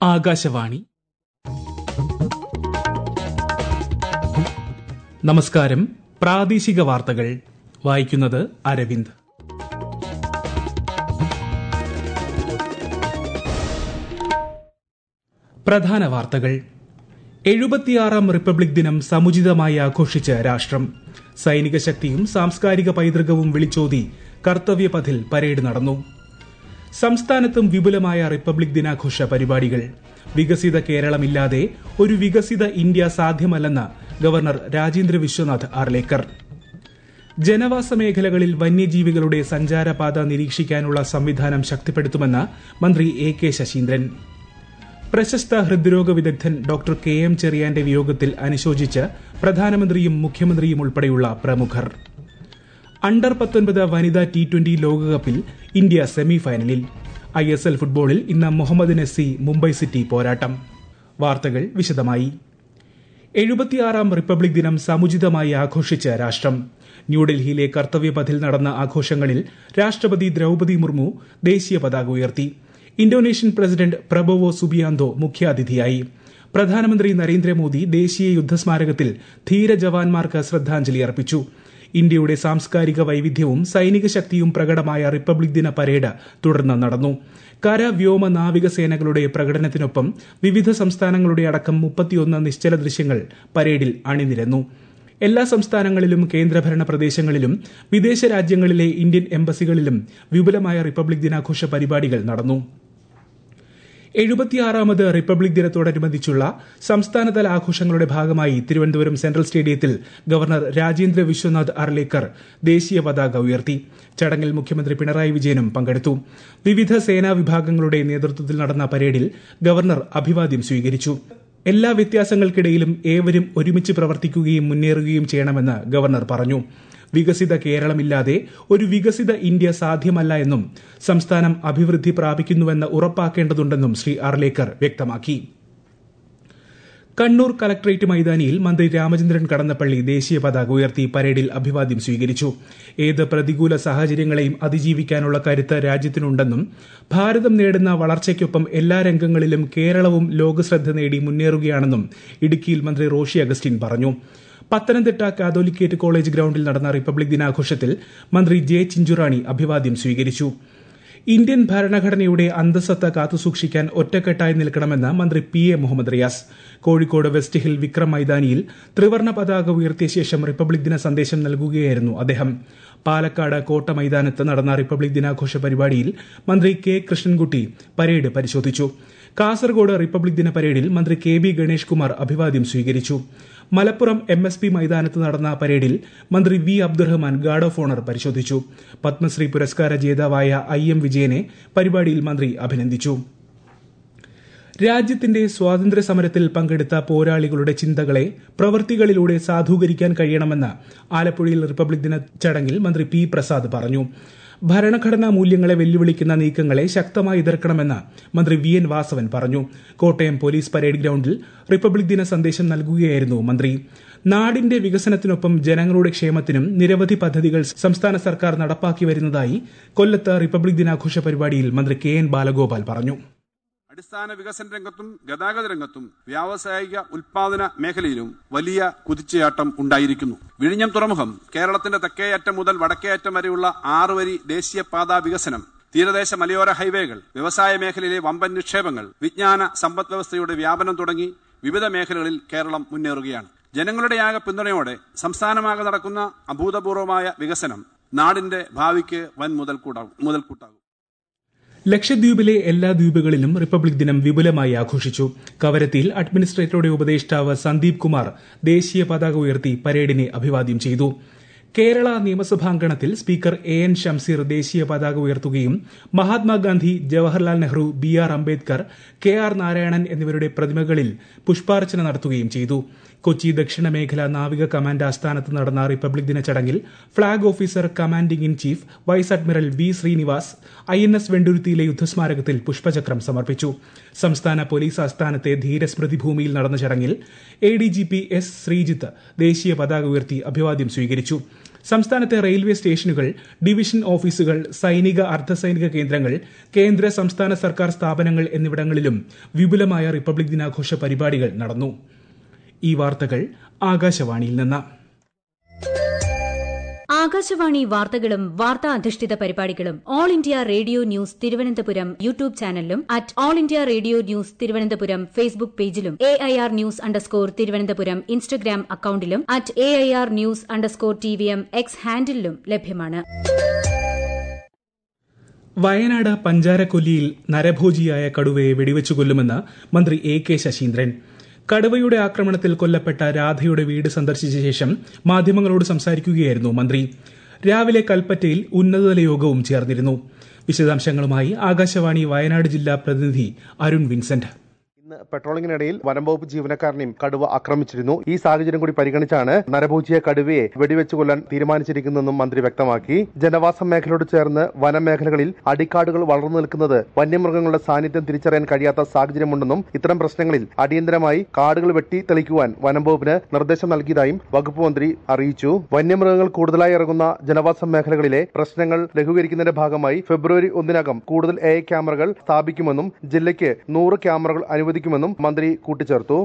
ആകാശവാണി നമസ്കാരം പ്രാദേശിക വാർത്തകൾ വായിക്കുന്നത് അരവിന്ദ് പ്രധാന വാർത്തകൾ എഴുപത്തിയാറാം റിപ്പബ്ലിക് ദിനം സമുചിതമായി ആഘോഷിച്ച് രാഷ്ട്രം സൈനിക ശക്തിയും സാംസ്കാരിക പൈതൃകവും വിളിച്ചോതി കർത്തവ്യപഥിൽ പരേഡ് നടന്നു സംസ്ഥാനത്തും വിപുലമായ റിപ്പബ്ലിക് ദിനാഘോഷ പരിപാടികൾ വികസിത കേരളമില്ലാതെ ഒരു വികസിത ഇന്ത്യ സാധ്യമല്ലെന്ന് ഗവർണർ രാജേന്ദ്ര വിശ്വനാഥ് ആർലേക്കർ ജനവാസ മേഖലകളിൽ വന്യജീവികളുടെ സഞ്ചാരപാത നിരീക്ഷിക്കാനുള്ള സംവിധാനം ശക്തിപ്പെടുത്തുമെന്ന് മന്ത്രി എ കെ ശശീന്ദ്രൻ പ്രശസ്ത ഹൃദ്രോഗ വിദഗ്ധൻ ഡോക്ടർ കെ എം ചെറിയാന്റെ വിയോഗത്തിൽ അനുശോചിച്ച് പ്രധാനമന്ത്രിയും മുഖ്യമന്ത്രിയും ഉൾപ്പെടെയുള്ള പ്രമുഖർ അണ്ടർ പത്തൊൻപത് വനിതാ ടി ട്വന്റി ലോകകപ്പിൽ ഇന്ത്യ സെമിഫൈനലിൽ ഐ എസ് എൽ ഫുട്ബോളിൽ ഇന്ന് മുഹമ്മദ് നസി മുംബൈ സിറ്റി പോരാട്ടം വാർത്തകൾ വിശദമായി എഴുപത്തിയാറാം റിപ്പബ്ലിക് ദിനം സമുചിതമായി ആഘോഷിച്ച് രാഷ്ട്രം ന്യൂഡൽഹിയിലെ കർത്തവ്യപഥിൽ നടന്ന ആഘോഷങ്ങളിൽ രാഷ്ട്രപതി ദ്രൌപതി മുർമു ദേശീയ പതാക ഉയർത്തി ഇന്തോനേഷ്യൻ പ്രസിഡന്റ് പ്രബോവോ സുബിയാന്തോ മുഖ്യാതിഥിയായി പ്രധാനമന്ത്രി നരേന്ദ്രമോദി ദേശീയ യുദ്ധസ്മാരകത്തിൽ ധീര ജവാന്മാർക്ക് ശ്രദ്ധാഞ്ജലി അർപ്പിച്ചു ഇന്ത്യയുടെ സാംസ്കാരിക വൈവിധ്യവും സൈനിക ശക്തിയും പ്രകടമായ റിപ്പബ്ലിക് ദിന പരേഡ് തുടർന്ന് നടന്നു കര വ്യോമ നാവിക സേനകളുടെ പ്രകടനത്തിനൊപ്പം വിവിധ സംസ്ഥാനങ്ങളുടെ അടക്കം മുപ്പത്തിയൊന്ന് നിശ്ചല ദൃശ്യങ്ങൾ പരേഡിൽ അണിനിരന്നു എല്ലാ സംസ്ഥാനങ്ങളിലും കേന്ദ്രഭരണ പ്രദേശങ്ങളിലും വിദേശ രാജ്യങ്ങളിലെ ഇന്ത്യൻ എംബസികളിലും വിപുലമായ റിപ്പബ്ലിക് ദിനാഘോഷ പരിപാടികൾ നടന്നു എഴുപത്തിയാറാമത് റിപ്പബ്ലിക് ദിനത്തോടനുബന്ധിച്ചുള്ള സംസ്ഥാനതല ആഘോഷങ്ങളുടെ ഭാഗമായി തിരുവനന്തപുരം സെൻട്രൽ സ്റ്റേഡിയത്തിൽ ഗവർണർ രാജേന്ദ്ര വിശ്വനാഥ് അർലേക്കർ ദേശീയ പതാക ഉയർത്തി ചടങ്ങിൽ മുഖ്യമന്ത്രി പിണറായി വിജയനും പങ്കെടുത്തു വിവിധ സേനാ വിഭാഗങ്ങളുടെ നേതൃത്വത്തിൽ നടന്ന പരേഡിൽ ഗവർണർ അഭിവാദ്യം സ്വീകരിച്ചു എല്ലാ വ്യത്യാസങ്ങൾക്കിടയിലും ഏവരും ഒരുമിച്ച് പ്രവർത്തിക്കുകയും മുന്നേറുകയും ചെയ്യണമെന്ന് ഗവർണർ പറഞ്ഞു വികസിത കേരളമില്ലാതെ ഒരു വികസിത ഇന്ത്യ സാധ്യമല്ല എന്നും സംസ്ഥാനം അഭിവൃദ്ധി പ്രാപിക്കുന്നുവെന്ന് ഉറപ്പാക്കേണ്ടതുണ്ടെന്നും ശ്രീ അർലേക്കർ വ്യക്തമാക്കി കണ്ണൂർ കലക്ടറേറ്റ് മൈതാനിയിൽ മന്ത്രി രാമചന്ദ്രൻ കടന്നപ്പള്ളി ദേശീയ പതാക ഉയർത്തി പരേഡിൽ അഭിവാദ്യം സ്വീകരിച്ചു ഏത് പ്രതികൂല സാഹചര്യങ്ങളെയും അതിജീവിക്കാനുള്ള കരുത്ത് രാജ്യത്തിനുണ്ടെന്നും ഭാരതം നേടുന്ന വളർച്ചയ്ക്കൊപ്പം എല്ലാ രംഗങ്ങളിലും കേരളവും ലോകശ്രദ്ധ നേടി മുന്നേറുകയാണെന്നും ഇടുക്കിയിൽ മന്ത്രി റോഷി അഗസ്റ്റിൻ പറഞ്ഞു പത്തനംതിട്ട കാതോലിക്കേറ്റ് കോളേജ് ഗ്രൌണ്ടിൽ നടന്ന റിപ്പബ്ലിക് ദിനാഘോഷത്തിൽ മന്ത്രി ജെ ചിഞ്ചുറാണി അഭിവാദ്യം സ്വീകരിച്ചു ഇന്ത്യൻ ഭരണഘടനയുടെ അന്തസത്ത കാത്തുസൂക്ഷിക്കാൻ ഒറ്റക്കെട്ടായി നിൽക്കണമെന്ന് മന്ത്രി P A Muhammad Riyas Kozhikode west hill Vikram മൈതാനിയിൽ ത്രിവർണ പതാക ഉയർത്തിയ ശേഷം റിപ്പബ്ലിക് ദിന സന്ദേശം നൽകുകയായിരുന്നു അദ്ദേഹം പാലക്കാട് കോട്ട മൈതാനത്ത് നടന്ന റിപ്പബ്ലിക് ദിനാഘോഷ പരിപാടിയിൽ മന്ത്രി കെ കൃഷ്ണൻകുട്ടി പരേഡ് പരിശോധിച്ചു കാസർഗോഡ് റിപ്പബ്ലിക് ദിന പരേഡിൽ മന്ത്രി കെ ബി ഗണേഷ് കുമാർ അഭിവാദ്യം സ്വീകരിച്ചു മലപ്പുറം എം എസ് പി മൈതാനത്ത് നടന്ന പരേഡിൽ മന്ത്രി V Abdurahman guard of honour പരിശോധിച്ചു പത്മശ്രീ പുരസ്കാര ജേതാവായ ഐ എം വിജയനെ പരിപാടിയിൽ മന്ത്രി അഭിനന്ദിച്ചു രാജ്യത്തിന്റെ സ്വാതന്ത്ര്യ സമരത്തിൽ പങ്കെടുത്ത പോരാളികളുടെ ചിന്തകളെ പ്രവൃത്തികളിലൂടെ സാധൂകരിക്കാൻ കഴിയണമെന്ന് ആലപ്പുഴയിൽ റിപ്പബ്ലിക് ദിന ചടങ്ങിൽ മന്ത്രി പി പ്രസാദ് പറഞ്ഞു ഭരണഘടനാ മൂല്യങ്ങളെ വെല്ലുവിളിക്കുന്ന നീക്കങ്ങളെ ശക്തമായി എതിർക്കണമെന്ന് മന്ത്രി വി എൻ വാസവൻ പറഞ്ഞു കോട്ടയം പോലീസ് പരേഡ് ഗ്രൌണ്ടിൽ റിപ്പബ്ലിക് ദിന സന്ദേശം നൽകുകയായിരുന്നു മന്ത്രി നാടിന്റെ വികസനത്തിനൊപ്പം ജനങ്ങളുടെ ക്ഷേമത്തിനും നിരവധി പദ്ധതികൾ സംസ്ഥാന സർക്കാർ നടപ്പാക്കി വരുന്നതായി കൊല്ലത്ത് റിപ്പബ്ലിക് ദിനാഘോഷ പരിപാടിയിൽ മന്ത്രി കെ എൻ ബാലഗോപാൽ പറഞ്ഞു അടിസ്ഥാന വികസന രംഗത്തും ഗതാഗത രംഗത്തും വ്യാവസായിക ഉൽപാദന മേഖലയിലും വലിയ കുതിച്ചുചാട്ടം ഉണ്ടായിരിക്കുന്നു വിഴിഞ്ഞം തുറമുഖം കേരളത്തിന്റെ തെക്കേയറ്റം മുതൽ വടക്കേയറ്റം വരെയുള്ള ആറുവരി ദേശീയപാതാ വികസനം തീരദേശ മലയോര ഹൈവേകൾ വ്യവസായ മേഖലയിലെ വമ്പൻ നിക്ഷേപങ്ങൾ വിജ്ഞാന സമ്പദ് വ്യവസ്ഥയുടെ വ്യാപനം തുടങ്ങി വിവിധ മേഖലകളിൽ കേരളം മുന്നേറുകയാണ് ജനങ്ങളുടെയാകെ പിന്തുണയോടെ സംസ്ഥാനമാകെ നടക്കുന്ന അഭൂതപൂർവമായ വികസനം നാടിന്റെ ഭാവിക്ക് വൻ മുതൽക്കൂട്ടാകും മുതൽക്കൂട്ടാകും ലക്ഷദ്വീപിലെ എല്ലാ ദ്വീപുകളിലും റിപ്പബ്ലിക് ദിനം വിപുലമായി ആഘോഷിച്ചു കവരത്തിയിൽ അഡ്മിനിസ്ട്രേറ്ററുടെ ഉപദേഷ്ടാവ് സന്ദീപ് കുമാർ ദേശീയ പതാക ഉയർത്തി പരേഡിനെ അഭിവാദ്യം ചെയ്തു കേരള നിയമസഭാംഗണത്തിൽ സ്പീക്കർ എ എൻ ഷംസീർ ദേശീയ പതാക ഉയർത്തുകയും Mahatma Gandhi Jawaharlal Nehru B R Ambedkar K R Narayanan എന്നിവരുടെ പ്രതിമകളിൽ പുഷ്പാർച്ചന നടത്തുകയും ചെയ്തു കൊച്ചി ദക്ഷിണ മേഖല നാവിക കമാൻഡ് ആസ്ഥാനത്ത് നടന്ന റിപ്പബ്ലിക് ദിന ചടങ്ങിൽ flag officer commanding in chief vice admiral V Srinivas I N S വെണ്ടുരുത്തിയിലെ യുദ്ധസ്മാരകത്തിൽ പുഷ്പചക്രം സമർപ്പിച്ചു സംസ്ഥാന പോലീസ് ആസ്ഥാനത്തെ ധീരസ്മൃതി ഭൂമിയിൽ നടന്ന ചടങ്ങിൽ A D G P S Sreejith ദേശീയ പതാക ഉയർത്തി അഭിവാദ്യം സ്വീകരിച്ചു സംസ്ഥാനത്തെ റെയിൽവേ സ്റ്റേഷനുകൾ ഡിവിഷൻ ഓഫീസുകൾ സൈനിക അർദ്ധസൈനിക കേന്ദ്രങ്ങൾ കേന്ദ്ര സംസ്ഥാന സർക്കാർ സ്ഥാപനങ്ങൾ എന്നിവിടങ്ങളിലും വിപുലമായ റിപ്പബ്ലിക് ദിനാഘോഷ പരിപാടികൾ നടന്നു ഈ വാർത്തകൾ ആകാശവാണിയിൽ നിന്ന് ആകാശവാണി വാർത്തകളും വാർത്താ അധിഷ്ഠിത പരിപാടികളും all India radio news Thiruvananthapuram YouTube ചാനലിലും at all India radio news Thiruvananthapuram Facebook പേജിലും A I R news underscore Thiruvananthapuram Instagram അക്കൌണ്ടിലും at A I R news underscore T V M X ഹാൻഡിലും ലഭ്യമാണ് വയനാട് പഞ്ചാരക്കൊല്ലിയിൽ നരഭോജിയായ കടുവയെ വെടിവെച്ചു കൊല്ലുമെന്ന് മന്ത്രി എ കെ ശശീന്ദ്രൻ കടുവയുടെ ആക്രമണത്തിൽ കൊല്ലപ്പെട്ട രാധയുടെ വീട് സന്ദർശിച്ച ശേഷം മാധ്യമങ്ങളോട് സംസാരിക്കുകയായിരുന്നു മന്ത്രി രാവിലെ കൽപ്പറ്റയിൽ ഉന്നതതല യോഗവും ചേർന്നിരുന്നു വിശദാംശങ്ങളുമായി ആകാശവാണി വയനാട് ജില്ലാ പ്രതിനിധി അരുൺ വിൻസെന്റ് ഇന്ന് പെട്രോളിംഗിനിടയിൽ വനംവകുപ്പ് ജീവനക്കാരനെയും കടുവ ആക്രമിച്ചിരുന്നു ഈ സാഹചര്യം കൂടി പരിഗണിച്ചാണ് നരഭോജിയ കടുവയെ വെടിവെച്ചു കൊല്ലാൻ തീരുമാനിച്ചിരിക്കുന്നതെന്നും മന്ത്രി വ്യക്തമാക്കി ജനവാസ മേഖലയോട് ചേർന്ന് വനമേഖലകളിൽ അടിക്കാടുകൾ വളർന്നു നിൽക്കുന്നത് വന്യമൃഗങ്ങളുടെ സാന്നിധ്യം തിരിച്ചറിയാൻ കഴിയാത്ത സാഹചര്യമുണ്ടെന്നും ഇത്തരം പ്രശ്നങ്ങളിൽ അടിയന്തരമായി കാടുകൾ വെട്ടി തെളിക്കുവാൻ വനംവകുപ്പിന് നിർദ്ദേശം നൽകിയതായും വകുപ്പ് മന്ത്രി അറിയിച്ചു വന്യമൃഗങ്ങൾ കൂടുതലായി ഇറങ്ങുന്ന ജനവാസ മേഖലകളിലെ പ്രശ്നങ്ങൾ ലഘൂകരിക്കുന്നതിന്റെ ഭാഗമായി ഫെബ്രുവരി ഒന്നിനകം കൂടുതൽ എ ക്യാമറകൾ സ്ഥാപിക്കുമെന്നും ജില്ലയ്ക്ക് നൂറ് ക്യാമറകൾ അനുവദിക്കുമെന്നും മന്ത്രി കൂട്ടിച്ചേർത്തു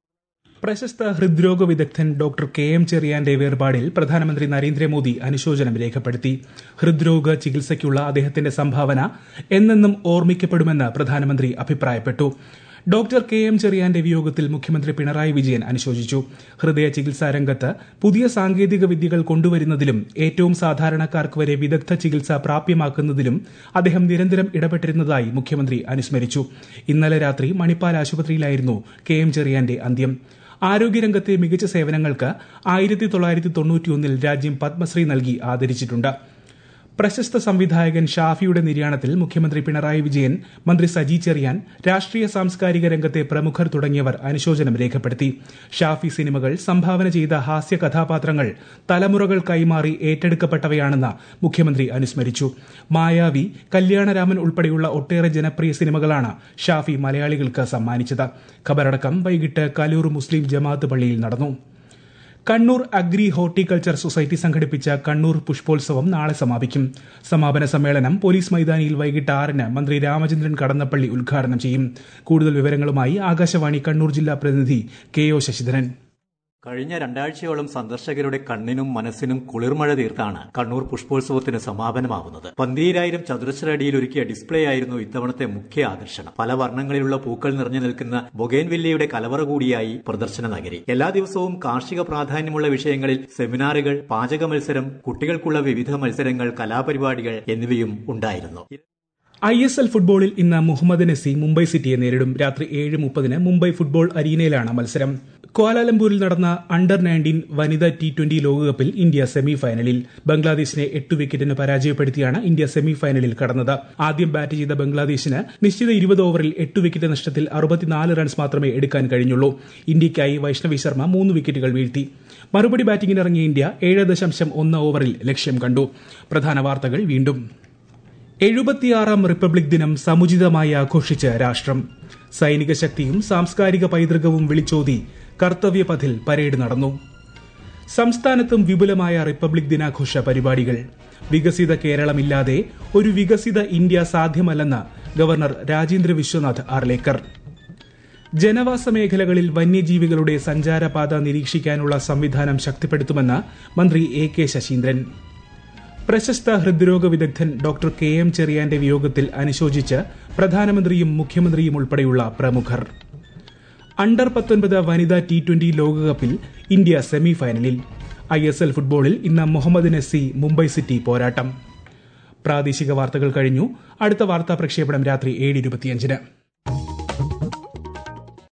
പ്രശസ്ത ഹൃദ്രോഗ വിദഗ്ധൻ ഡോക്ടർ കെ എം ചെറിയാന്റെ വേർപാടിൽ പ്രധാനമന്ത്രി നരേന്ദ്രമോദി അനുശോചനം രേഖപ്പെടുത്തി ഹൃദ്രോഗ ചികിത്സയ്ക്കുള്ള അദ്ദേഹത്തിന്റെ സംഭാവന എന്നെന്നും ഓർമ്മിക്കപ്പെടുമെന്ന് പ്രധാനമന്ത്രി അഭിപ്രായപ്പെട്ടു ഡോക്ടർ കെ എം ചെറിയാന്റെ വിയോഗത്തിൽ മുഖ്യമന്ത്രി പിണറായി വിജയൻ അനുശോചിച്ചു ഹൃദയ ചികിത്സാ രംഗത്ത് പുതിയ സാങ്കേതിക വിദ്യകൾ കൊണ്ടുവരുന്നതിലും ഏറ്റവും സാധാരണക്കാർക്ക് വരെ വിദഗ്ധ ചികിത്സ പ്രാപ്യമാക്കുന്നതിലും അദ്ദേഹം നിരന്തരം ഇടപെട്ടിരുന്നതായി മുഖ്യമന്ത്രി അനുസ്മരിച്ചു ഇന്നലെ രാത്രി മണിപ്പാൽ ആശുപത്രിയിലായിരുന്നു കെ എം ചെറിയാന്റെ അന്ത്യം ആരോഗ്യരംഗത്തെ മികച്ച സേവനങ്ങൾക്ക് ആയിരത്തി തൊള്ളായിരത്തി തൊണ്ണൂറ്റിയൊന്നിൽ രാജ്യം പത്മശ്രീ നൽകി ആദരിച്ചിട്ടുണ്ട് പ്രശസ്ത സംവിധായകൻ ഷാഫിയുടെ നിര്യാണത്തിൽ മുഖ്യമന്ത്രി പിണറായി വിജയൻ മന്ത്രി സജി ചെറിയാൻ രാഷ്ട്രീയ സാംസ്കാരിക രംഗത്തെ പ്രമുഖർ തുടങ്ങിയവർ അനുശോചനം രേഖപ്പെടുത്തി ഷാഫി സിനിമകൾ സംഭാവന ചെയ്ത ഹാസ്യ കഥാപാത്രങ്ങൾ തലമുറകൾ കൈമാറി ഏറ്റെടുക്കപ്പെട്ടവയാണെന്ന് മുഖ്യമന്ത്രി അനുസ്മരിച്ചു മായാവി കല്യാണരാമൻ ഉൾപ്പെടെയുള്ള ഒട്ടേറെ ജനപ്രിയ സിനിമകളാണ് ഷാഫി മലയാളികൾക്ക് സമ്മാനിച്ചത് ഖബറടക്കം വൈകിട്ട് കലൂർ മുസ്ലിം ജമാഅത്ത് പള്ളിയിൽ നടന്നു കണ്ണൂർ അഗ്രി ഹോർട്ടിക്കൾച്ചർ സൊസൈറ്റി സംഘടിപ്പിച്ച കണ്ണൂർ പുഷ്പോത്സവം നാളെ സമാപിക്കും സമാപന സമ്മേളനം പോലീസ് മൈതാനിയിൽ വൈകിട്ട് ആറിന് മന്ത്രി രാമചന്ദ്രൻ കടന്നപ്പള്ളി ഉദ്ഘാടനം ചെയ്യും കൂടുതൽ വിവരങ്ങളുമായി ആകാശവാണി കണ്ണൂർ ജില്ലാ പ്രതിനിധി കെ ഒ ശശിധരൻ കഴിഞ്ഞ രണ്ടാഴ്ചയോളം സന്ദർശകരുടെ കണ്ണിനും മനസ്സിനും കുളിർമഴ തീർത്താണ് കണ്ണൂർ പുഷ്പോത്സവത്തിന് സമാപനമാവുന്നത് പന്തീരായിരം ചതുരശ്ര അടിയിൽ ഒരുക്കിയ ഡിസ്പ്ലേ ആയിരുന്നു ഇത്തവണത്തെ മുഖ്യ ആകർഷണം പല വർണ്ണങ്ങളിലുള്ള പൂക്കൾ നിറഞ്ഞു നിൽക്കുന്ന ബൊഗേൻവില്ലയുടെ കലവറ കൂടിയായി പ്രദർശന നഗരി എല്ലാ ദിവസവും കാർഷിക പ്രാധാന്യമുള്ള വിഷയങ്ങളിൽ സെമിനാറുകൾ പാചക മത്സരം കുട്ടികൾക്കുള്ള വിവിധ മത്സരങ്ങൾ കലാപരിപാടികൾ എന്നിവയും ഉണ്ടായിരുന്നു ഐ എസ് എൽ ഫുട്ബോളിൽ ഇന്ന് മുഹമ്മദ് നസി മുംബൈ സിറ്റിയെ നേരിടും രാത്രി ഏഴ് മുപ്പതിന് മുംബൈ ഫുട്ബോൾ അരീനയിലാണ് മത്സരം ക്വാലാലംപൂരിൽ നടന്ന അണ്ടർ നയൻറ്റീൻ വനിതാ ടി ട്വന്റി ലോകകപ്പിൽ ഇന്ത്യ സെമി ഫൈനലിൽ ബംഗ്ലാദേശിനെ എട്ട് വിക്കറ്റിന് പരാജയപ്പെടുത്തിയാണ് ഇന്ത്യ സെമി ഫൈനലിൽ കടന്നത് ആദ്യം ബാറ്റ് ചെയ്ത ബംഗ്ലാദേശിന് നിശ്ചിത ഇരുപത് ഓവറിൽ എട്ട് വിക്കറ്റ് നഷ്ടത്തിൽ അറുപത്തിനാല് റൺസ് മാത്രമേ എടുക്കാൻ കഴിഞ്ഞുള്ളൂ ഇന്ത്യയ്ക്കായി വൈഷ്ണവി ശർമ്മ മൂന്ന് വിക്കറ്റുകൾ വീഴ്ത്തി മറുപടി ബാറ്റിംഗിനിറങ്ങിയ ഇന്ത്യ ഏഴ് ദശാംശം ഒന്ന് ഓവറിൽ ലക്ഷ്യം കണ്ടു പ്രധാന വാർത്തകൾ വീണ്ടും എഴുപത്തിയാറാം റിപ്പബ്ലിക് ദിനം സമുചിതമായി ആഘോഷിച്ച് രാഷ്ട്രം സൈനിക ശക്തിയും സാംസ്കാരിക പൈതൃകവും വിളിച്ചോതി കർത്തവ്യപഥിൽ പരേഡ് നടന്നു സംസ്ഥാനത്തും വിപുലമായ റിപ്പബ്ലിക് ദിനാഘോഷ പരിപാടികൾ വികസിത കേരളമില്ലാതെ ഒരു വികസിത ഇന്ത്യ സാധ്യമല്ലെന്ന് ഗവർണർ രാജേന്ദ്ര വിശ്വനാഥ് ആർലേക്കർ ജനവാസ മേഖലകളിൽ വന്യജീവികളുടെ സഞ്ചാരപാത നിരീക്ഷിക്കാനുള്ള സംവിധാനം ശക്തിപ്പെടുത്തുമെന്ന് മന്ത്രി എ കെ ശശീന്ദ്രൻ പ്രശസ്ത ഹൃദ്രോഗ വിദഗ്ധൻ ഡോക്ടർ കെ എം ചെറിയാന്റെ വിയോഗത്തിൽ അനുശോചിച്ച് പ്രധാനമന്ത്രിയും മുഖ്യമന്ത്രിയും ഉൾപ്പെടെയുള്ള പ്രമുഖർ അണ്ടർ പത്തൊൻപത് വനിതാ ടി ട്വന്റി ലോകകപ്പിൽ ഇന്ത്യ സെമി ഫൈനലിൽ ഐ എസ് എൽ ഫുട്ബോളിൽ ഇന്ന് മുഹമ്മദ് നസി മുംബൈ സിറ്റി പോരാട്ടം പ്രാദേശിക വാർത്തകൾ കഴിഞ്ഞു അടുത്ത വാർത്താ പ്രക്ഷേപണം രാത്രി ഏഴ് ഇരുപത്തിയഞ്ചിന്